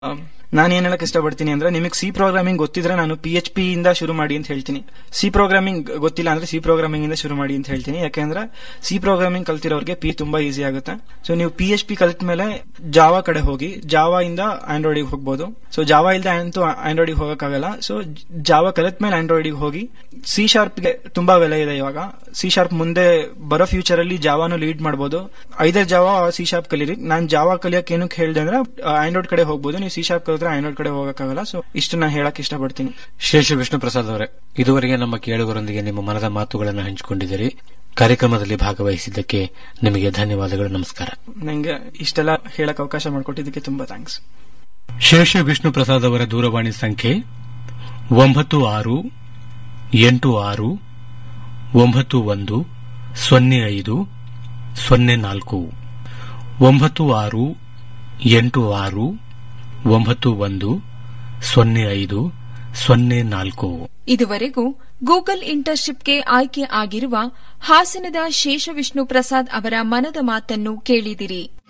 ನಾನು ಏನ್ ಹೇಳಕ್ ಇಷ್ಟಪಡ್ತೀನಿ ಅಂದ್ರೆ ನಿಮಗೆ ಸಿ ಪ್ರೋಗ್ರಾಮಿಂಗ್ ಗೊತ್ತಿದ್ರೆ ನಾನು ಪಿ ಎಚ್ ಪಿ ಇಂದ ಶುರು ಮಾಡಿ ಅಂತ ಹೇಳ್ತೀನಿ ಸಿ ಪ್ರೋಗ್ರಾಮಿಂಗ್ ಗೊತ್ತಿಲ್ಲ ಅಂದ್ರೆ ಸಿ ಪ್ರೋಗ್ರಾಮಿಂಗ್ ಇಂದ ಶುರು ಮಾಡಿ ಅಂತ ಹೇಳ್ತೀನಿ ಯಾಕಂದ್ರೆ ಸಿ ಪ್ರೋಗ್ರಾಮಿಂಗ್ ಕಲ್ತಿರೋರಿಗೆ ಪಿ ತುಂಬಾ ಈಸಿ ಆಗುತ್ತೆ ಸೊ ನೀವು ಪಿ ಎಚ್ ಪಿ ಕಲ್ತ ಮೇಲೆ ಜಾವಾ ಕಡೆ ಹೋಗಿ ಜಾವಾ ಇಂದ ಆಂಡ್ರಾಯ್ಡಿಗೆ ಹೋಗ್ಬೋದು ಸೊ ಜಾವಾ ಇಲ್ದೆ ಅಂತೂ ಆಂಡ್ರಾಯ್ಡಿಗೆ ಹೋಗಕ್ಕಾಗಲ್ಲ ಸೊ ಜಾವಾ ಕಲಿತ ಮೇಲೆ ಆಂಡ್ರಾಯ್ಡಿಗೆ ಹೋಗಿ ಸಿ ಶಾರ್ಪ್ಗೆ ತುಂಬಾ ಬೆಲೆ ಇದೆ ಇವಾಗ ಸಿ ಶಾರ್ಪ್ ಮುಂದೆ ಬರೋ ಫ್ಯೂಚರ್ ಅಲ್ಲಿ ಜಾವಾನು ಲೀಡ್ ಮಾಡಬಹುದು ಐದರ್ ಜಾವಾ ಸಿ ಶಾರ್ಪ್ ಕಲೀರಿ ನಾನು ಜಾವಾ ಕಲಿಯಕ್ಕೆ ಏನಕ್ಕೆ ಹೇಳ್ದೆ ಅಂದ್ರೆ ಆಂಡ್ರಾಯ್ಡ್ ಕಡೆ ಹೋಗ್ಬೋದು ನೀವು ಸಿ ಶಾರ್ಪ್ ಕಲಿತ್ರೆ ಆಂಡ್ರಾಯ್ಡ್ ಕಡೆ ಹೋಗಕ್ಕಾಗಲ್ಲ ಸೊ ಇಷ್ಟು ನಾನು ಹೇಳಕ್ ಇಷ್ಟಪಡ್ತೀನಿ ಶೇಷ ವಿಷ್ಣು ಪ್ರಸಾದ್ ಅವರೇ ಇದುವರೆಗೆ ನಮ್ಮ ಕೇಳುಗರೊಂದಿಗೆ ನಿಮ್ಮ ಮನದ ಮಾತುಗಳನ್ನು ಹಂಚಿಕೊಂಡಿದ್ದೀರಿ ಕಾರ್ಯಕ್ರಮದಲ್ಲಿ ಭಾಗವಹಿಸಿದ್ದಕ್ಕೆ ನಿಮಗೆ ಧನ್ಯವಾದಗಳು ನಮಸ್ಕಾರ ನಂಗೆ ಇಷ್ಟೆಲ್ಲ ಹೇಳಕ್ ಅವಕಾಶ ಮಾಡಿಕೊಟ್ಟಿದ್ದಕ್ಕೆ ತುಂಬಾ ಥ್ಯಾಂಕ್ಸ್ ಶೇಷ ವಿಷ್ಣು ಪ್ರಸಾದ್ ಅವರ ದೂರವಾಣಿ ಸಂಖ್ಯೆ ಒಂಬತ್ತು ಆರು ಎಂಟು ಆರು ಒಂಬತ್ತು ಒಂದು ಸೊನ್ನೆ ಐದು ಸೊನ್ನೆ ನಾಲ್ಕು ಒಂಬತ್ತು ಆರು ಎಂಟು ಆರು ಒಂಬತ್ತು ಒಂದು ಸೊನ್ನೆ ಐದು ಸೊನ್ನೆ ನಾಲ್ಕು ಇದುವರೆಗೂ ಗೂಗಲ್ ಇಂಟರ್ನ್ಶಿಪ್ಗೆ ಆಯ್ಕೆ ಆಗಿರುವ ಹಾಸನದ ಶೇಷವಿಷ್ಣು ಪ್ರಸಾದ್ ಅವರ ಮನದ ಮಾತನ್ನು ಕೇಳಿದಿರಿ